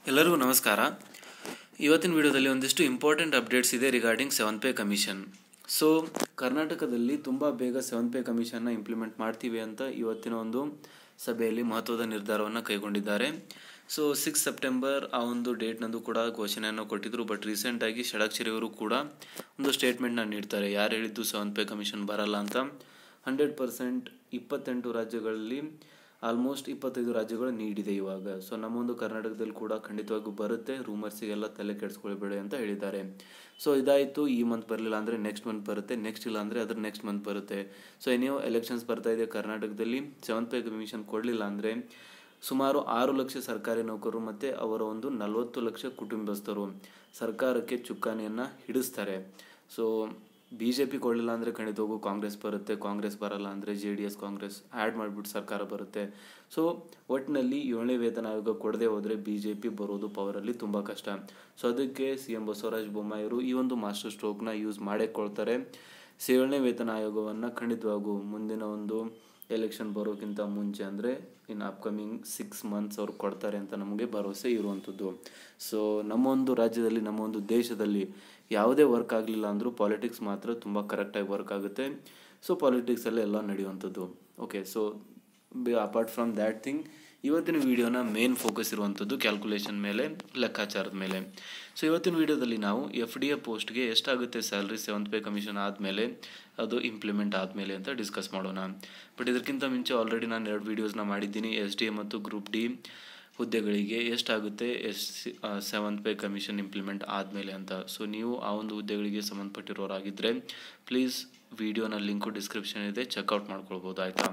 ಎಲ್ಲರಿಗೂ ನಮಸ್ಕಾರ ಇವತ್ತಿನ ವಿಡಿಯೋದಲ್ಲಿ ಒಂದಿಷ್ಟು ಇಂಪಾರ್ಟೆಂಟ್ ಅಪ್ಡೇಟ್ಸ್ ಇದೆ regarding seven pay commission so ಕರ್ನಾಟಕದಲ್ಲಿ ತುಂಬ ಬೇಗ ಸೆವೆನ್ ಪೇ ಕಮಿಷನ್ನ ಇಂಪ್ಲಿಮೆಂಟ್ ಮಾಡ್ತೀವಿ ಅಂತ ಇವತ್ತಿನ ಒಂದು ಸಭೆಯಲ್ಲಿ ಮಹತ್ವದ ನಿರ್ಧಾರವನ್ನು ಕೈಗೊಂಡಿದ್ದಾರೆ ಸೊ ಸಿಕ್ಸ್ ಸೆಪ್ಟೆಂಬರ್ ಆ ಒಂದು ಡೇಟ್ನಂದು ಕೂಡ ಘೋಷಣೆಯನ್ನು ಕೊಟ್ಟಿದ್ರು ಬಟ್ ರೀಸೆಂಟಾಗಿ ಷಡಕ್ಷರಿ ಅವರು ಕೂಡ ಒಂದು ಸ್ಟೇಟ್ಮೆಂಟ್ನ ನೀಡ್ತಾರೆ ಯಾರು ಹೇಳಿದ್ದು ಸೆವೆನ್ ಪೇ ಕಮಿಷನ್ ಬರಲ್ಲ ಅಂತ ಹಂಡ್ರೆಡ್ ಪರ್ಸೆಂಟ್ ಇಪ್ಪತ್ತೆಂಟು ರಾಜ್ಯಗಳಲ್ಲಿ ಆಲ್ಮೋಸ್ಟ್ ಇಪ್ಪತ್ತೈದು ರಾಜ್ಯಗಳು ನೀಡಿದೆ ಇವಾಗ ಸೊ ನಮ್ಮೊಂದು ಕರ್ನಾಟಕದಲ್ಲಿ ಕೂಡ ಖಂಡಿತವಾಗೂ ಬರುತ್ತೆ ರೂಮರ್ಸಿಗೆಲ್ಲ ತಲೆ ಕೆಡಿಸ್ಕೊಳ್ಬೇಡಿ ಅಂತ ಹೇಳಿದ್ದಾರೆ ಸೊ ಇದಾಯಿತು ಈ ಮಂತ್ ಬರಲಿಲ್ಲ ಅಂದರೆ ನೆಕ್ಸ್ಟ್ ಮಂತ್ ಬರುತ್ತೆ ನೆಕ್ಸ್ಟ್ ಇಲ್ಲ ಅಂದರೆ ಅದ್ರ ನೆಕ್ಸ್ಟ್ ಮಂತ್ ಬರುತ್ತೆ ಸೊ ಏನೇನೋ ಎಲೆಕ್ಷನ್ಸ್ ಬರ್ತಾ ಇದೆ ಕರ್ನಾಟಕದಲ್ಲಿ ಸೆವೆನ್ ಪೇ ಕಮಿಷನ್ ಕೊಡಲಿಲ್ಲ ಅಂದರೆ ಸುಮಾರು ಆರು ಲಕ್ಷ ಸರ್ಕಾರಿ ನೌಕರರು ಮತ್ತು ಅವರ ಒಂದು ನಲವತ್ತು ಲಕ್ಷ ಕುಟುಂಬಸ್ಥರು ಸರ್ಕಾರಕ್ಕೆ ಚುಕ್ಕಾಣಿಯನ್ನು ಹಿಡಿಸ್ತಾರೆ ಸೊ ಬಿ ಜೆ ಪಿ ಕೊಡಲಿಲ್ಲ ಅಂದರೆ ಖಂಡಿತವಾಗೂ ಕಾಂಗ್ರೆಸ್ ಬರುತ್ತೆ ಕಾಂಗ್ರೆಸ್ ಬರಲ್ಲ ಅಂದರೆ J D S Congress add ಮಾಡಿಬಿಟ್ಟು ಸರ್ಕಾರ ಬರುತ್ತೆ ಸೊ ಒಟ್ಟಿನಲ್ಲಿ ಏಳನೇ ವೇತನ ಆಯೋಗ ಕೊಡದೆ ಹೋದರೆ ಬಿ ಜೆ ಪಿ ಬರೋದು ಪವರಲ್ಲಿ ತುಂಬ ಕಷ್ಟ ಸೊ ಅದಕ್ಕೆ ಸಿ ಎಂ ಬಸವರಾಜ ಬೊಮ್ಮಾಯಿಯವರು ಈ ಒಂದು ಮಾಸ್ಟರ್ ಸ್ಟ್ರೋಕ್ನ ಯೂಸ್ ಮಾಡೇ ಕೊಳ್ತಾರೆ ಸೊ ಏಳನೇ ವೇತನ ಆಯೋಗವನ್ನು ಖಂಡಿತವಾಗೂ ಮುಂದಿನ ಒಂದು ಎಲೆಕ್ಷನ್ ಬರೋಕ್ಕಿಂತ ಮುಂಚೆ ಅಂದರೆ ಇನ್ನು ಅಪ್ಕಮಿಂಗ್ ಸಿಕ್ಸ್ ಮಂತ್ಸ್ ಅವ್ರು ಕೊಡ್ತಾರೆ ಅಂತ ನಮಗೆ ಭರವಸೆ ಇರುವಂಥದ್ದು ಸೊ ನಮ್ಮ ಒಂದು ರಾಜ್ಯದಲ್ಲಿ ನಮ್ಮ ಒಂದು ದೇಶದಲ್ಲಿ ಯಾವುದೇ ವರ್ಕ್ ಆಗಲಿಲ್ಲ ಅಂದರೂ ಪಾಲಿಟಿಕ್ಸ್ ಮಾತ್ರ ತುಂಬ ಕರೆಕ್ಟಾಗಿ ವರ್ಕ್ ಆಗುತ್ತೆ ಸೊ ಪಾಲಿಟಿಕ್ಸಲ್ಲೇ ಎಲ್ಲ ನಡೆಯುವಂಥದ್ದು okay so apart from that thing ಇವತ್ತಿನ ವಿಡಿಯೋನ ಮೇನ್ ಫೋಕಸ್ ಇರುವಂಥದ್ದು ಕ್ಯಾಲ್ಕುಲೇಷನ್ ಮೇಲೆ ಲೆಕ್ಕಾಚಾರದ ಮೇಲೆ ಸೊ ಇವತ್ತಿನ ವಿಡಿಯೋದಲ್ಲಿ ನಾವು ಎಫ್ ಡಿ ಎ ಪೋಸ್ಟ್ಗೆ ಎಷ್ಟಾಗುತ್ತೆ ಸ್ಯಾಲ್ರಿ ಸೆವೆಂತ್ ಪೇ ಕಮಿಷನ್ ಆದಮೇಲೆ ಅದು ಇಂಪ್ಲಿಮೆಂಟ್ ಆದಮೇಲೆ ಅಂತ ಡಿಸ್ಕಸ್ ಮಾಡೋಣ ಬಟ್ ಇದಕ್ಕಿಂತ ಮುಂಚೆ ಆಲ್ರೆಡಿ ನಾನು ಎರಡು ವೀಡಿಯೋಸ್ನ ಮಾಡಿದ್ದೀನಿ ಎಸ್ ಡಿ ಎ ಮತ್ತು ಗ್ರೂಪ್ ಡಿ ಹುದ್ದೆಗಳಿಗೆ ಎಷ್ಟಾಗುತ್ತೆ ಎಸ್ ಸೆವೆಂತ್ ಪೇ ಕಮಿಷನ್ ಇಂಪ್ಲಿಮೆಂಟ್ ಆದಮೇಲೆ ಅಂತ ಸೊ ನೀವು ಆ ಒಂದು ಹುದ್ದೆಗಳಿಗೆ ಸಂಬಂಧಪಟ್ಟಿರೋರಾಗಿದ್ದರೆ ಪ್ಲೀಸ್ ವಿಡಿಯೋನ ಲಿಂಕು ಡಿಸ್ಕ್ರಿಪ್ಷನ್ ಇದೆ ಚೆಕ್ಔಟ್ ಮಾಡ್ಕೊಳ್ಬೋದು ಆಯಿತಾ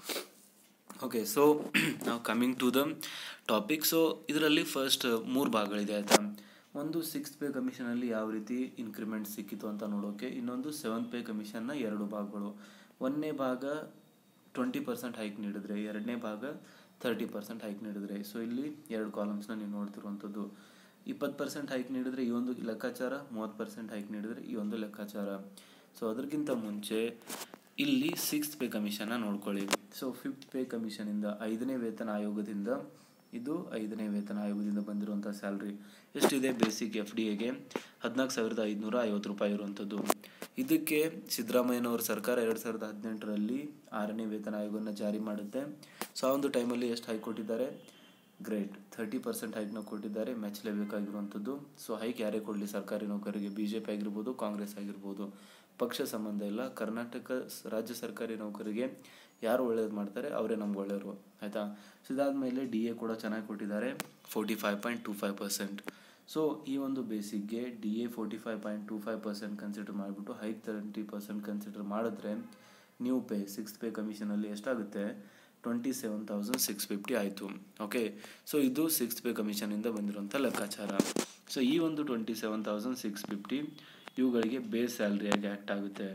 ಓಕೆ ಸೊ ನಾವು coming to the topic so ಇದರಲ್ಲಿ ಫಸ್ಟ್ ಮೂರು ಭಾಗಗಳಿದೆ ಆಯಿತಾ ಒಂದು ಸಿಕ್ಸ್ ಪೇ ಕಮಿಷನಲ್ಲಿ ಯಾವ ರೀತಿ ಇನ್ಕ್ರಿಮೆಂಟ್ ಸಿಕ್ಕಿತು ಅಂತ ನೋಡೋಕೆ ಇನ್ನೊಂದು ಸೆವೆಂತ್ ಪೇ ಕಮಿಷನ್ನ ಎರಡು ಭಾಗಗಳು ಒಂದನೇ ಭಾಗ ಟ್ವೆಂಟಿ ಪರ್ಸೆಂಟ್ ಹೈಕ್ ನೀಡಿದ್ರೆ ಎರಡನೇ ಭಾಗ ತರ್ಟಿ ಪರ್ಸೆಂಟ್ ಹೈಕ್ ನೀಡಿದ್ರೆ ಸೊ ಇಲ್ಲಿ ಎರಡು ಕಾಲಮ್ಸ್ನ ನೀವು ನೋಡ್ತಿರುವಂಥದ್ದು ಇಪ್ಪತ್ತು ಪರ್ಸೆಂಟ್ ಹೈಕ್ ನೀಡಿದ್ರೆ ಈ ಒಂದು ಲೆಕ್ಕಾಚಾರ ಮೂವತ್ತು ಪರ್ಸೆಂಟ್ ಹೈಕ್ ನೀಡಿದ್ರೆ ಈ ಒಂದು ಲೆಕ್ಕಾಚಾರ ಸೊ ಅದಕ್ಕಿಂತ ಮುಂಚೆ ಇಲ್ಲಿ ಸಿಕ್ಸ್ ಪೇ ಕಮಿಷನ್ನ ನೋಡ್ಕೊಳ್ಳಿ ಸೊ ಫಿಫ್ತ್ ಪೇ ಕಮಿಷನಿಂದ ಐದನೇ ವೇತನ ಆಯೋಗದಿಂದ ಇದು ಐದನೇ ವೇತನ ಆಯೋಗದಿಂದ ಬಂದಿರುವಂಥ ಸ್ಯಾಲ್ರಿ ಎಷ್ಟಿದೆ ಬೇಸಿಕ್ ಎಫ್ ಡಿ ಎಗೆ ಹದಿನಾಲ್ಕು ಸಾವಿರದ ಐದುನೂರ ಐವತ್ತು ರೂಪಾಯಿ ಇರುವಂಥದ್ದು ಇದಕ್ಕೆ ಸಿದ್ದರಾಮಯ್ಯನವರ ಸರ್ಕಾರ ಎರಡು ಸಾವಿರದ ಹದಿನೆಂಟರಲ್ಲಿ ಆರನೇ ವೇತನ ಆಯೋಗವನ್ನು ಜಾರಿ ಮಾಡುತ್ತೆ ಸೊ ಆ ಒಂದು ಟೈಮಲ್ಲಿ ಎಷ್ಟು ಹೈಕ್ ಕೊಟ್ಟಿದ್ದಾರೆ ಗ್ರೇಟ್ ಥರ್ಟಿ ಪರ್ಸೆಂಟ್ ಹೈಕ್ನ ಕೊಟ್ಟಿದ್ದಾರೆ ಮೆಚ್ಚಲೇಬೇಕಾಗಿರುವಂಥದ್ದು ಸೊ ಹೈಕ್ ಯಾರೇ ಕೊಡಲಿ ಸರ್ಕಾರಿ ನೌಕರಿಗೆ ಬಿ ಜೆ ಪಿ ಆಗಿರ್ಬೋದು ಕಾಂಗ್ರೆಸ್ ಆಗಿರ್ಬೋದು ಪಕ್ಷ ಸಂಬಂಧ ಇಲ್ಲ ಕರ್ನಾಟಕ ರಾಜ್ಯ ಸರ್ಕಾರಿ ನೌಕರಿಗೆ ಯಾರು ಒಳ್ಳೇದು ಮಾಡ್ತಾರೆ ಅವರೇ ನಮ್ಗೆ ಒಳ್ಳೆಯವರು ಆಯಿತಾ ಸೊ ಇದಾದಮೇಲೆ ಡಿ ಎ ಕೂಡ ಚೆನ್ನಾಗಿ ಕೊಟ್ಟಿದ್ದಾರೆ forty five point two five percent so ಈ ಒಂದು ಬೇಸಿಕ್ಗೆ D A forty five point two five percent consider ಮಾಡಿಬಿಟ್ಟು ಹೈಕ್ ತರ್ಟಿ ಪರ್ಸೆಂಟ್ ಕನ್ಸಿಡರ್ ಮಾಡಿದ್ರೆ ನ್ಯೂ ಪೇ ಸಿಕ್ಸ್ ಪೇ ಕಮಿಷನಲ್ಲಿ ಎಷ್ಟಾಗುತ್ತೆ twenty seven thousand six fifty ಆಯಿತು ಓಕೆ ಸೊ ಇದು six pay ಕಮಿಷನಿಂದ ಬಂದಿರುವಂಥ ಲೆಕ್ಕಾಚಾರ ಸೊ ಈ ಒಂದು twenty seven thousand six fifty ಇವುಗಳಿಗೆ ಬೇಸ್ ಸ್ಯಾಲ್ರಿಯಾಗಿ ಆ್ಯಕ್ಟ್ ಆಗುತ್ತೆ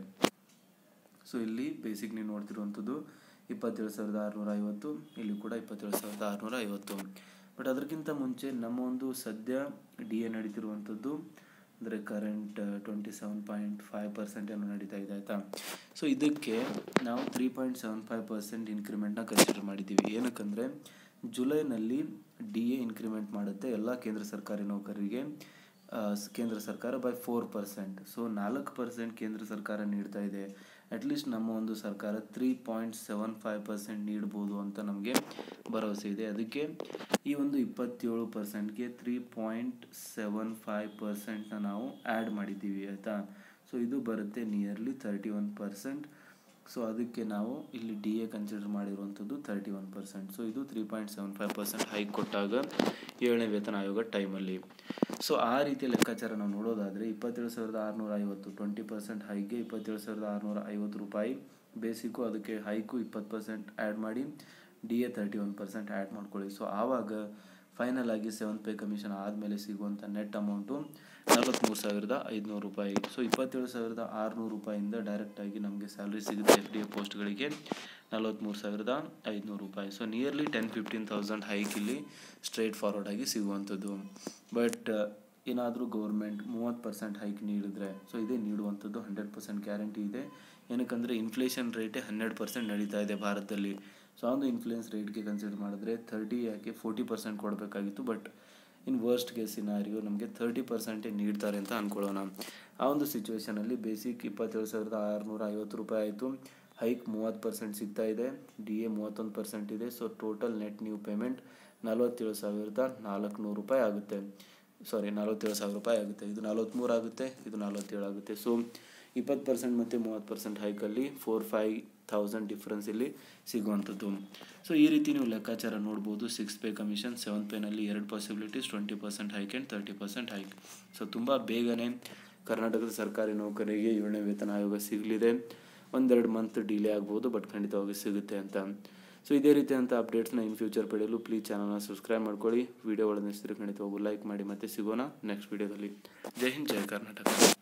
ಸೊ ಇಲ್ಲಿ ಬೇಸಿಕ್ ನೀವು ನೋಡ್ತಿರುವಂಥದ್ದು ಇಪ್ಪತ್ತೇಳು ಸಾವಿರದ ಆರುನೂರ ಐವತ್ತು ಇಲ್ಲಿ ಕೂಡ ಇಪ್ಪತ್ತೇಳು ಸಾವಿರದ ಆರುನೂರ ಐವತ್ತು ಬಟ್ ಅದಕ್ಕಿಂತ ಮುಂಚೆ ನಮ್ಮ ಒಂದು ಸದ್ಯ ಡಿ ಎ ನಡೀತಿರುವಂಥದ್ದು ಅಂದರೆ current twenty seven point five percent ಏನೋ ನಡೀತಾ ಇದೆ ಆಯಿತಾ ಸೊ ಇದಕ್ಕೆ ನಾವು three point seven five percent ಇನ್ಕ್ರಿಮೆಂಟ್ನ ಕನ್ಸಿಡರ್ ಮಾಡಿದ್ದೀವಿ ಏನಕ್ಕಂದರೆ ಜುಲೈನಲ್ಲಿ ಡಿ ಎ ಇನ್ಕ್ರಿಮೆಂಟ್ ಮಾಡುತ್ತೆ ಎಲ್ಲ ಕೇಂದ್ರ ಸರ್ಕಾರಿ ನೌಕರರಿಗೆ ಕೇಂದ್ರ ಸರ್ಕಾರ ಬೈ ಫೋರ್ ಪರ್ಸೆಂಟ್ ಸೊ ನಾಲ್ಕು ಪರ್ಸೆಂಟ್ ಕೇಂದ್ರ ಸರ್ಕಾರ ನೀಡ್ತಾ ಇದೆ ಅಟ್ಲೀಸ್ಟ್ ನಮ್ಮ ಒಂದು ಸರ್ಕಾರ three point seven five percent ನೀಡ್ಬೋದು ಅಂತ ನಮಗೆ ಭರವಸೆ ಇದೆ ಅದಕ್ಕೆ ಈ ಒಂದು ಇಪ್ಪತ್ತೇಳು ಪರ್ಸೆಂಟ್ಗೆ ತ್ರೀ ಪಾಯಿಂಟ್ ಸೆವೆನ್ ಫೈವ್ ಪರ್ಸೆಂಟ್ನ ನಾವು ಆ್ಯಡ್ ಮಾಡಿದ್ದೀವಿ ಆಯಿತಾ ಸೊ ಇದು ಬರುತ್ತೆ nearly thirty one percent so ಅದಕ್ಕೆ ನಾವು ಇಲ್ಲಿ ಡಿ ಎ ಕನ್ಸಿಡರ್ ಮಾಡಿರುವಂಥದ್ದು ತರ್ಟಿ ಒನ್ ಪರ್ಸೆಂಟ್ ಸೊ ಇದು three point seven five percent hike ಕೊಟ್ಟಾಗ ಏಳನೇ ವೇತನ ಆಯೋಗ ಟೈಮಲ್ಲಿ ಸೊ ಆ ರೀತಿಯ ಲೆಕ್ಕಾಚಾರ ನಾವು ನೋಡೋದಾದರೆ ಇಪ್ಪತ್ತೇಳು ಸಾವಿರದ ಆರುನೂರ ಐವತ್ತು ಟ್ವೆಂಟಿ ಪರ್ಸೆಂಟ್ ಹೈಗೆ ಇಪ್ಪತ್ತೇಳು ಸಾವಿರದ ಆರುನೂರ ಐವತ್ತು ರೂಪಾಯಿ ಬೇಸಿಕ್ಕು ಅದಕ್ಕೆ ಹೈಕು ಇಪ್ಪತ್ತು ಪರ್ಸೆಂಟ್ ಆ್ಯಡ್ ಮಾಡಿ D A thirty one percent add ಮಾಡ್ಕೊಳ್ಳಿ ಸೊ ಆವಾಗ ಫೈನಲ್ ಆಗಿ ಸೆವೆಂತ್ ಪೇ ಕಮಿಷನ್ ಆದಮೇಲೆ ಸಿಗುವಂಥ ನೆಟ್ ಅಮೌಂಟು ನಲವತ್ತ್ಮೂರು ಸಾವಿರದ ಐದುನೂರು ರೂಪಾಯಿ ಸೊ ಇಪ್ಪತ್ತೇಳು ಸಾವಿರದ ಆರುನೂರು ರೂಪಾಯಿಂದ ಡೈರೆಕ್ಟಾಗಿ ನಮಗೆ ಸ್ಯಾಲ್ರಿ ಸಿಗುತ್ತೆ ಎಫ್ ಡಿ ಎ ಪೋಸ್ಟ್ಗಳಿಗೆ ನಲವತ್ತ್ಮೂರು ಸಾವಿರದ ಐದುನೂರು ರೂಪಾಯಿ so nearly ten fifteen thousand hike ಇಲ್ಲಿ ಸ್ಟ್ರೈಟ್ ಫಾರ್ವರ್ಡ್ ಆಗಿ ಸಿಗುವಂಥದ್ದು ಬಟ್ ಏನಾದರೂ ಗೌರ್ಮೆಂಟ್ ಮೂವತ್ತು ಪರ್ಸೆಂಟ್ ಹೈಕ್ ನೀಡಿದ್ರೆ ಸೊ ಇದೇ ನೀಡುವಂಥದ್ದು ಹಂಡ್ರೆಡ್ ಪರ್ಸೆಂಟ್ ಗ್ಯಾರಂಟಿ ಇದೆ ಏನಕ್ಕಂದರೆ ಇನ್ಫ್ಲೇಷನ್ ರೇಟೇ ಹನ್ನೆರಡು ಪರ್ಸೆಂಟ್ ನಡೀತಾ ಇದೆ ಭಾರತದಲ್ಲಿ ಸೊ ಆ ಒಂದು ಇನ್ಫ್ಲೂಯೆನ್ಸ್ ರೇಟ್ಗೆ ಕನ್ಸಿಡರ್ ಮಾಡಿದ್ರೆ ಥರ್ಟಿ ಯಾಕೆ ಫೋರ್ಟಿ ಪರ್ಸೆಂಟ್ ಕೊಡಬೇಕಾಗಿತ್ತು but in worst case scenario ನಮಗೆ ತರ್ಟಿ ಪರ್ಸೆಂಟೇ ನೀಡ್ತಾರೆ ಅಂತ ಅಂದ್ಕೊಳ್ಳೋಣ ಆ ಒಂದು ಸಿಚುವೇಷನಲ್ಲಿ ಬೇಸಿಕ್ ಇಪ್ಪತ್ತೇಳು ಸಾವಿರದ ಆರುನೂರ ಐವತ್ತು ರೂಪಾಯಿ ಆಯಿತು ಹೈಕ್ ಮೂವತ್ತು ಪರ್ಸೆಂಟ್ ಸಿಗ್ತಾ ಇದೆ ಡಿ ಎ ಮೂವತ್ತೊಂದು ಪರ್ಸೆಂಟ್ ಇದೆ so total net new payment ನಲವತ್ತೇಳು ಸಾವಿರದ ನಾಲ್ಕುನೂರು ರೂಪಾಯಿ ಆಗುತ್ತೆ ಸಾರಿ ನಲವತ್ತೇಳು ಸಾವಿರ ರೂಪಾಯಿ ಆಗುತ್ತೆ ಇದು ನಲವತ್ತ್ಮೂರು ಆಗುತ್ತೆ ಇದು ನಲವತ್ತೇಳು ಆಗುತ್ತೆ ಸೊ ಇಪ್ಪತ್ತು ಪರ್ಸೆಂಟ್ ಮತ್ತು ಮೂವತ್ತು ಪರ್ಸೆಂಟ್ ಹೈಕಲ್ಲಿ ಫೋರ್ ಫೈವ್ ಥೌಸಂಡ್ ಡಿಫ್ರೆನ್ಸ್ ಇಲ್ಲಿ ಸಿಗುವಂಥದ್ದು ಸೊ ಈ ರೀತಿ ನೀವು ಲೆಕ್ಕಾಚಾರ ನೋಡ್ಬೋದು ಸಿಕ್ಸ್ ಪೇ ಕಮಿಷನ್ ಸೆವೆಂತ್ ಪೇನಲ್ಲಿ ಎರಡು possibilities twenty percent hike and thirty percent hike so ತುಂಬ ಬೇಗನೆ ಕರ್ನಾಟಕದ ಸರ್ಕಾರಿ ನೌಕರರಿಗೆ ಏಳನೇ ವೇತನ ಆಯೋಗ ಸಿಗಲಿದೆ ಒಂದೆರಡು ಮಂತ್ ಡಿಲೇ ಆಗ್ಬೋದು ಬಟ್ ಖಂಡಿತವಾಗಿ ಸಿಗುತ್ತೆ ಅಂತ ಸೊ ಇದೇ ರೀತಿಯಾದಂಥ ಅಪ್ಡೇಟ್ಸ್ನ ಇನ್ ಫ್ಯೂಚರ್ ಪಡೆಯಲು ಪ್ಲೀಸ್ ಚಾನಲ್ನ ಸಬ್ಸ್ಕ್ರೈಬ್ ಮಾಡ್ಕೊಳ್ಳಿ ವಿಡಿಯೋ ಒಳಗೆ ಖಂಡಿತವಾಗೂ ಲೈಕ್ ಮಾಡಿ ಮತ್ತೆ ಸಿಗೋಣ ನೆಕ್ಸ್ಟ್ ವಿಡಿಯೋದಲ್ಲಿ ಜೈ ಹಿಂದ್ ಜೈ ಕರ್ನಾಟಕ